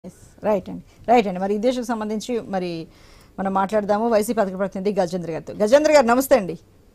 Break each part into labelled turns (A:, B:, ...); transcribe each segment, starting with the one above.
A: Right అండి right అండి మరి ఈ దేశకు సంబంధించి మరి మనం మాట్లాడదాము వైసీపీ పథక ప్రతినిధి గజేంద్ర గారితో గజేంద్ర గారు నమస్తే అండి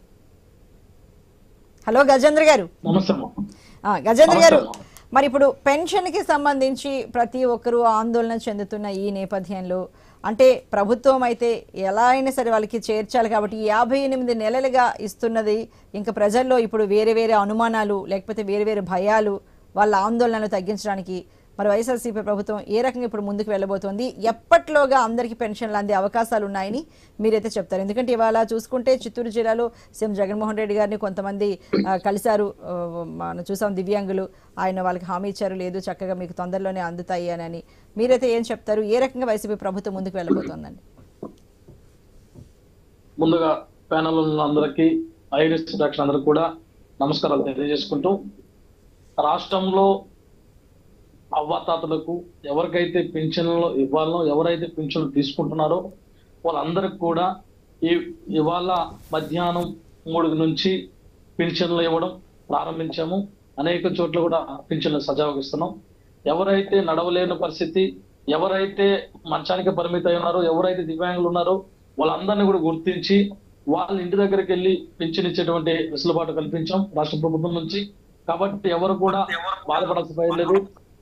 A: హలో గజేంద్ర గారు
B: నమస్తే అమ్మా.
A: ఆ, గజేంద్ర గారు
B: నమస్తే.
A: మరి ఇప్పుడు పెన్షన్కి సంబంధించి ప్రతి ఒక్కరూ ఆందోళన చెందుతున్న ఈ నేపథ్యంలో అంటే ప్రభుత్వం అయితే ఎలా అయినా సరే వాళ్ళకి చేర్చాలి కాబట్టి ఈ యాభై ఎనిమిది నెలలుగా ఇస్తున్నది ఇంకా ప్రజల్లో ఇప్పుడు వేరే వేరే అనుమానాలు లేకపోతే వేరే వేరే భయాలు వాళ్ళ ఆందోళనలు తగ్గించడానికి మరి వైఎస్ఆర్సీపీ ప్రభుత్వం ఏ రకంగా ఇప్పుడు ముందుకు వెళ్ళబోతోంది ఎప్పట్లోగా అందరికీ పెన్షన్లు అందే అవకాశాలు ఉన్నాయని మీరైతే చెప్తారు ఎందుకంటే ఇవాళ చూసుకుంటే చిత్తూరు జిల్లాలో సీఎం జగన్మోహన్ రెడ్డి గారిని కొంతమంది ఆ, కలిశారు ఆ, మనం చూసాం దివ్యాంగులు ఆయన వాళ్ళకి హామీ ఇచ్చారు లేదు చక్కగా మీకు తొందరలోనే అందుతాయి అని అని మీరైతే ఏం చెప్తారు ఏ రకంగా వైసీపీ ప్రభుత్వం ముందుకు వెళ్ళబోతోందండి
B: ముందుగా ప్యానల్ ఉన్న అందరికీ ఐరిస్ డాక్టర్ అందరికి కూడా నమస్కారాలు తెలియజేసుకుంటూ రాష్ట్రంలో అవ్వాతాతలకు ఎవరికైతే పింఛన్లు ఇవ్వాలనో ఎవరైతే పింఛన్లు తీసుకుంటున్నారో వాళ్ళందరికి కూడా ఈ ఇవాళ మధ్యాహ్నం మూడు నుంచి పింఛన్లు ఇవ్వడం ప్రారంభించాము అనేక చోట్ల కూడా పింఛన్లు సజావుగిస్తున్నాం ఎవరైతే నడవలేని పరిస్థితి ఎవరైతే మంచానికి పరిమితం అయి ఉన్నారో ఎవరైతే దివ్యాంగులు ఉన్నారో వాళ్ళందరినీ కూడా గుర్తించి వాళ్ళ ఇంటి దగ్గరికి వెళ్ళి పింఛన్ ఇచ్చేటువంటి వెసులుబాటు కల్పించాం రాష్ట్ర ప్రభుత్వం నుంచి కాబట్టి ఎవరు కూడా బాధపడాల్సిన పని లేదు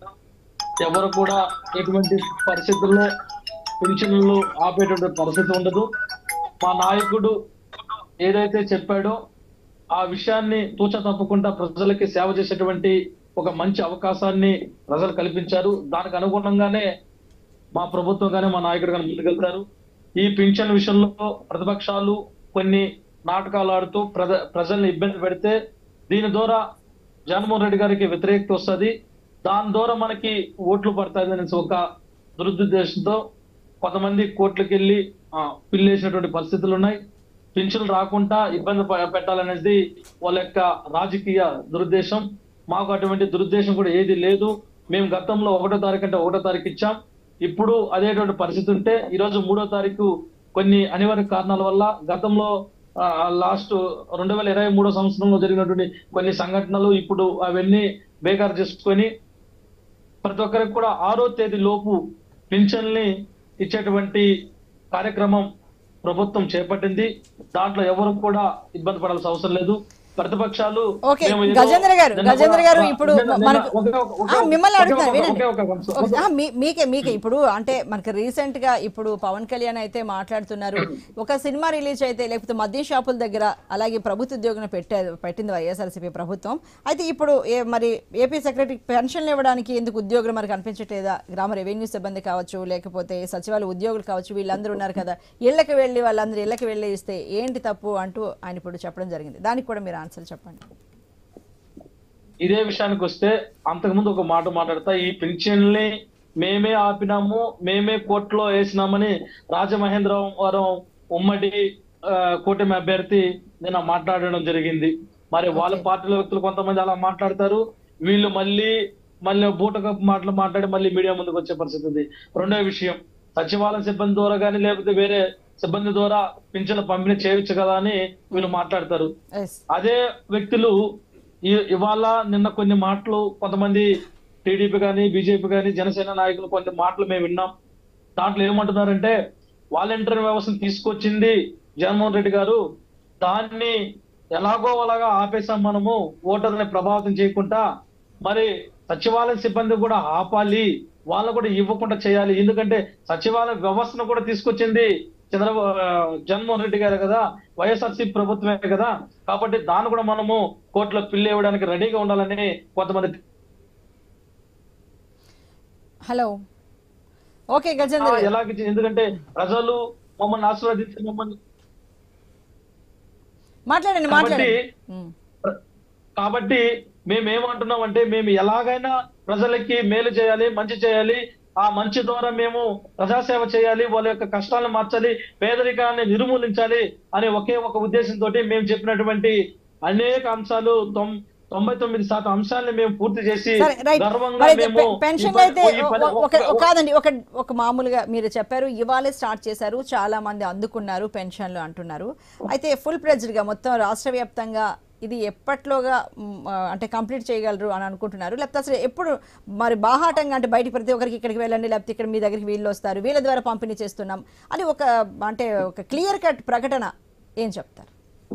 B: ఎవరు కూడా ఎటువంటి పరిస్థితుల్లో పింఛన్లు ఆపేటువంటి పరిస్థితి ఉండదు మా నాయకుడు ఏదైతే చెప్పాడో ఆ విషయాన్ని తూచ తప్పకుండా ప్రజలకి సేవ చేసేటువంటి ఒక మంచి అవకాశాన్ని ప్రజలు కల్పించారు దానికి అనుగుణంగానే మా ప్రభుత్వం కానీ మా నాయకుడు కానీ ముందుకెళ్తారు ఈ పింఛన్ విషయంలో ప్రతిపక్షాలు కొన్ని నాటకాలు ఆడుతూ ప్రజ ప్రజల్ని ఇబ్బంది పెడితే దీని ద్వారా జగన్మోహన్ రెడ్డి గారికి వ్యతిరేకత వస్తుంది దాని ద్వారా మనకి ఓట్లు పడతాయి అనేసి ఒక దురుద్దేశంతో కొంతమంది కోర్టులకు వెళ్ళి ఆ, పిల్లేసినటువంటి పరిస్థితులు ఉన్నాయి పింఛన్లు రాకుండా ఇబ్బంది ప- పెట్టాలనేది వాళ్ళ యొక్క రాజకీయ దురుద్దేశం మాకు అటువంటి దురుద్దేశం కూడా ఏది లేదు మేము గతంలో ఒకటో తారీఖు అంటే ఒకటో తారీఖు ఇచ్చాం ఇప్పుడు అదేటువంటి పరిస్థితి ఉంటే ఈ రోజు మూడో తారీఖు కొన్ని అనివార్య కారణాల వల్ల గతంలో లాస్ట్ రెండు వేల ఇరవై మూడో సంవత్సరంలో జరిగినటువంటి కొన్ని సంఘటనలు ఇప్పుడు అవన్నీ బేకారు చేసుకొని ప్రతి ఒక్కరికి కూడా ఆరో తేదీ లోపు పింఛన్ని ఇచ్చేటువంటి కార్యక్రమం ప్రభుత్వం చేపట్టింది దాంట్లో ఎవరు కూడా ఇబ్బంది పడాల్సిన అవసరం లేదు ప్రతిపక్షాలు
A: ఓకే
B: మేము ఏదో-
A: గజేంద్ర గారు
B: నిన్న
A: గజేంద్ర
B: కూడా-
A: గారు ఇప్పుడు
B: నిన్న-
A: మనకు
B: ఒకే ఒక- ఒకే
A: ఆ,
B: ఒక-
A: మిమ్మల్ని
B: ఒకే
A: అడుగుతాను
B: ఒక-
A: వినండి
B: ఒకే ఒక అంశం.
A: ఒక- ఆ, మీ- మీకే మీకే ఇప్పుడు అంటే మనకి రీసెంట్ గా ఇప్పుడు పవన్ కళ్యాణ్ అయితే మాట్లాడుతున్నారు ఒక సినిమా రిలీజ్ అయితే లేకపోతే మద్యం షాపుల దగ్గర అలాగే ప్రభుత్వ ఉద్యోగం పెట్టారు పెట్టింది వైఎస్ఆర్సీపీ ప్రభుత్వం అయితే ఇప్పుడు ఏ- మరి ఏపీ సెక్రటరీ పెన్షన్లు ఇవ్వడానికి ఎందుకు ఉద్యోగులు మరి కనిపించట్లేదా గ్రామ రెవెన్యూ సిబ్బంది కావచ్చు లేకపోతే సచివాలయ ఉద్యోగులు కావచ్చు వీళ్ళందరూ ఉన్నారు కదా ఇళ్ళకి వెళ్ళి వాళ్ళందరూ ఇళ్ళకి వెళ్ళి ఇస్తే ఏంటి తప్పు అంటూ ఆయన ఇప్పుడు చెప్పడం జరిగింది దానికి కూడా మీరు ఆన్సర్ చెప్పండి
B: ఇదే విషయానికి వస్తే అంతకుముందు ఒక మాట మాట్లాడతా ఈ పింఛన్ని మేమే ఆపినాము మేమే కోర్టులో వేసినామని రాజమహేంద్రవరం ఉమ్మడి ఆ, కూటమి అభ్యర్థి నిన్న మాట్లాడడం జరిగింది మరి వాళ్ళ పార్టీల వ్యక్తులు కొంతమంది అలా మాట్లాడతారు వీళ్ళు మళ్ళీ మళ్ళీ బూటకపు మాటలు మాట్లాడి మళ్ళీ మీడియా ముందుకు వచ్చే పరిస్థితి ఉంది రెండో విషయం సచివాలయ సిబ్బంది ద్వారా కానీ లేకపోతే వేరే సిబ్బంది ద్వారా పింఛన్లు పంపిణీ చేయొచ్చు కదా అని వీళ్ళు మాట్లాడతారు
A: ఎస్
B: అదే వ్యక్తులు ఈ- ఇవాళ నిన్న కొన్ని మాటలు కొంతమంది టీడీపీ కానీ బీజేపీ కానీ జనసేన నాయకులు కొన్ని మాటలు మేము విన్నాం దాంట్లో ఏమంటున్నారంటే వాలంటీర్ వ్యవస్థను తీసుకొచ్చింది జగన్మోహన్ రెడ్డి గారు దాన్ని ఎలాగో అలాగా ఆపేసాం మనము ఓటర్ని ప్రభావితం చేయకుండా మరి సచివాలయ సిబ్బంది కూడా ఆపాలి వాళ్ళకు కూడా ఇవ్వకుండా చేయాలి ఎందుకంటే సచివాలయ వ్యవస్థను కూడా తీసుకొచ్చింది చంద్రబాబు ఆ, జగన్మోహన్ రెడ్డి గారు కదా వైఎస్ఆర్సీ ప్రభుత్వమే కదా కాబట్టి దాన్ని కూడా మనము కోర్టులో పిల్లి ఇవ్వడానికి రెడీగా ఉండాలని కొంతమంది
A: హలో ఓకే గజేంద్ర గారు.
B: ఎలాగ ఎందుకంటే ప్రజలు మమ్మల్ని ఆశీర్వదించి మమ్మల్ని
A: మాట్లాడండి
B: కాబట్టి
A: మాట్లాడండి ఉమ్.
B: కాబట్టి మేము ఏమంటున్నాం అంటే మేము ఎలాగైనా ప్రజలకి మేలు చేయాలి మంచి చేయాలి ఆ మంచి ద్వారా మేము ప్రజాసేవ చేయాలి వాళ్ళ యొక్క కష్టాలను మార్చాలి పేదరికాన్ని నిర్మూలించాలి అనే ఒకే ఒక ఉద్దేశంతో మేము చెప్పినటువంటి అనేక అంశాలు తొం- తొంభై తొమ్మిది శాతం అంశాలను మేము పూర్తి చేసి
A: సరే రైట్
B: గర్వంగా
A: మరి అయితే
B: మేము
A: పె- పెన్షన్
B: ఈ పని-
A: అయితే
B: ఈ పని-
A: ఒ- ఒక ఒక- కాదండి ఒక ఒక మామూలుగా మీరు చెప్పారు ఇవాళే స్టార్ట్ చేశారు చాలా మంది అందుకున్నారు పెన్షన్లు అంటున్నారు అయితే ఫుల్ ప్రెజ్డ్ గా మొత్తం రాష్ట్ర వ్యాప్తంగా ఇది ఎప్పట్లోగా మ్, ఆ, అంటే కంప్లీట్ చేయగలరు అని అనుకుంటున్నారు లేకపోతే అసలు ఎప్పుడు మరి బాహాటంగా అంటే బయటికి ప్రతి ఒక్కరికి ఇక్కడికి వెళ్ళండి లేకపోతే ఇక్కడ మీ దగ్గరికి వీళ్ళు వస్తారు వీళ్ళ ద్వారా పంపిణీ చేస్తున్నాం అని ఒక అంటే ఒక క్లియర్ కట్ ప్రకటన ఏం చెప్తారు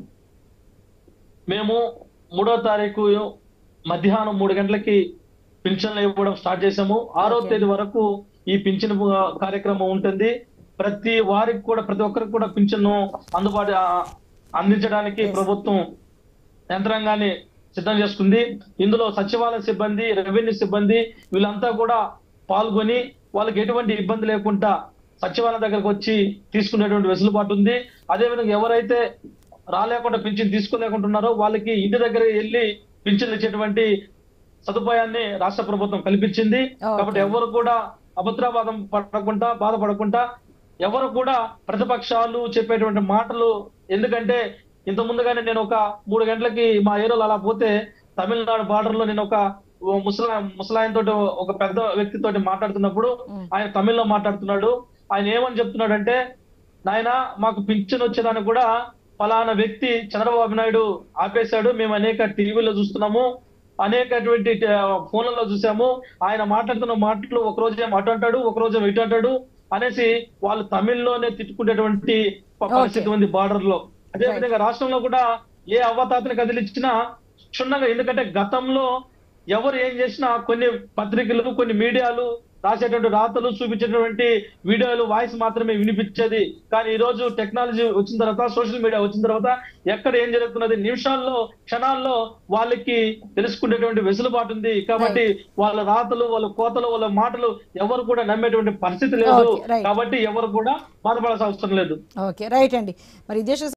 B: మేము మూడో తారీఖు మధ్యాహ్నం మూడు గంటలకి పింఛన్లు ఇవ్వడం స్టార్ట్ చేసాము ఆరో
A: Okay.
B: తేదీ వరకు ఈ పింఛన్ కార్యక్రమం ఉంటుంది ప్రతి వారికి కూడా ప్రతి ఒక్కరికి కూడా పింఛన్ను అందుబాటు ఆ, అందించడానికి
A: Yes.
B: ప్రభుత్వం యంత్రాంగాన్ని సిద్ధం చేసుకుంది ఇందులో సచివాలయ సిబ్బంది రెవెన్యూ సిబ్బంది వీళ్ళంతా కూడా పాల్గొని వాళ్ళకి ఎటువంటి ఇబ్బంది లేకుండా సచివాలయం దగ్గరకు వచ్చి తీసుకునేటువంటి వెసులుబాటు ఉంది అదేవిధంగా ఎవరైతే రాలేకుండా పింఛన్ తీసుకోలేకుంటున్నారో వాళ్ళకి ఇంటి దగ్గర వెళ్ళి పింఛన్లు ఇచ్చేటువంటి సదుపాయాన్ని రాష్ట్ర ప్రభుత్వం కల్పించింది
A: Okay.
B: కాబట్టి ఎవరు కూడా అభద్రవాదం పడకుండా బాధపడకుండా ఎవరు కూడా ప్రతిపక్షాలు చెప్పేటువంటి మాటలు ఎందుకంటే ఇంత ముందుగానే నేను ఒక మూడు గంటలకి మా ఏరియాలో అలా పోతే తమిళనాడు బార్డర్ లో నేను ఒక ఓ ముసలా ముసలాయన తోటి ఒక పెద్ద వ్యక్తితోటి మాట్లాడుతున్నప్పుడు
A: Mm.
B: ఆయన తమిళ్లో మాట్లాడుతున్నాడు ఆయన ఏమని చెప్తున్నాడంటే నాయన మాకు పింఛన్ వచ్చేదానికి కూడా ఫలానా వ్యక్తి చంద్రబాబు నాయుడు ఆపేశాడు మేము అనేక టీవీలో చూస్తున్నాము అనేకటువంటి ఆ, ఫోన్లలో చూసాము ఆయన మాట్లాడుతున్న మాటలు ఒక రోజు ఏమో అటు అంటాడు ఒక రోజు ఏమో ఇటు అంటాడు అనేసి వాళ్ళు తమిళ్లోనే తిట్టుకునేటువంటి ప- పరిస్థితి ఉంది బార్డర్ లో అదే
A: Right.
B: విధంగా రాష్ట్రంలో కూడా ఏ అవ్వతాతని కదిలించినా క్షుణ్ణంగా ఎందుకంటే గతంలో ఎవరు ఏం చేసినా కొన్ని పత్రికలు కొన్ని మీడియాలు రాసేటువంటి రాతలు చూపించేటువంటి వీడియోలు వాయిస్ మాత్రమే వినిపించేది కానీ ఈ రోజు టెక్నాలజీ వచ్చిన తర్వాత సోషల్ మీడియా వచ్చిన తర్వాత ఎక్కడ ఏం జరుగుతున్నది నిమిషాల్లో క్షణాల్లో వాళ్ళకి తెలుసుకునేటువంటి వెసులుబాటు ఉంది కాబట్టి వాళ్ళ రాతలు వాళ్ళ కోతలు వాళ్ళ మాటలు ఎవరు కూడా నమ్మేటువంటి పరిస్థితి లేదు
A: Okay, right.
B: కాబట్టి ఎవరు కూడా బాధపడాల్సిన అవసరం లేదు
A: ఓకే రైట్ అండి మరి ఈ దేశ